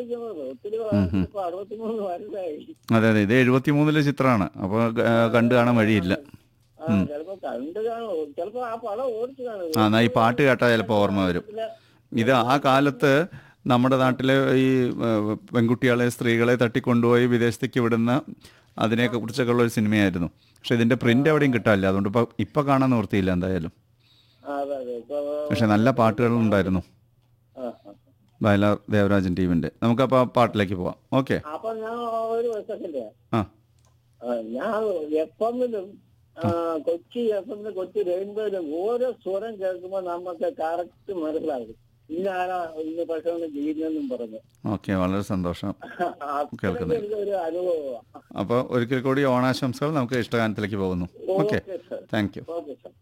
കണ്ടുപിടിക്കുന്നത് ഒത്തിരി ഇപ്പൊ അറുപത്തിമൂന്ന് വയസ്സായി അതെ അതെ ഇത് എഴുപത്തി മൂന്നിലെ ചിത്രമാണ് അപ്പോൾ കണ്ടു കാണാൻ വഴിയില്ല ആ ചിലപ്പോ കണ്ടു കാണും ചിലപ്പോ ആ പടം ഓടിച്ചു കാണും ആ എന്നാൽ ഈ പാട്ട് കേട്ടാൽ ചിലപ്പോൾ ഓർമ്മ വരും ഇത് ആ കാലത്ത് നമ്മുടെ നാട്ടിലെ ഈ ഏഹ്, പെൺകുട്ടികളെ സ്ത്രീകളെ തട്ടിക്കൊണ്ടുപോയി വിദേശത്തേക്ക് വിടുന്ന അതിനെയൊക്കെ കുറിച്ചൊക്കെ ഉള്ള ഒരു സിനിമയായിരുന്നു പക്ഷെ ഇതിന്റെ പ്രിന്റ് എവിടെയും കിട്ടാനില്ല അതുകൊണ്ട് ഇപ്പൊ ഇപ്പൊ കാണാൻ നിവൃത്തിയില്ല എന്തായാലും ആ, അതെ അതെ ഇപ്പൊ പക്ഷെ നല്ല പാട്ടുകളുണ്ടായിരുന്നു ആ, ആ. വയലാർ ദേവരാജൻ ടീമിന്റെ നമുക്കപ്പോൾ ആ പാട്ടിലേക്ക് പോവാം ഓക്കെ അപ്പൊ ഞാൻ ഒരു സെക്കൻഡ് ആ ഞാൻ എഫ് എമ്മിലും കൊച്ചി എഫ് എമ്മിലും കൊച്ചി റെയിൻബോയിലും ഓരോ സ്വരം കേൾക്കുമ്പോൾ നമുക്ക് കറക്റ്റ് മനസ്സിലാകും ഇന്നാരാ ഇന്ന് പക്ഷേ ചെയ്യുന്നതെന്നും പറഞ്ഞു ഓക്കെ വളരെ സന്തോഷം അത്രയ്ക്ക് കേൾക്കുന്നത്. എനിക്കൊരു അനുഭവമാണ് അപ്പോൾ ഒരിക്കൽ കൂടി ഓണാശംസകൾ നമുക്ക് ഇഷ്ടഗാനത്തിലേക്ക് പോകുന്നു okay okay sir thank you okay sir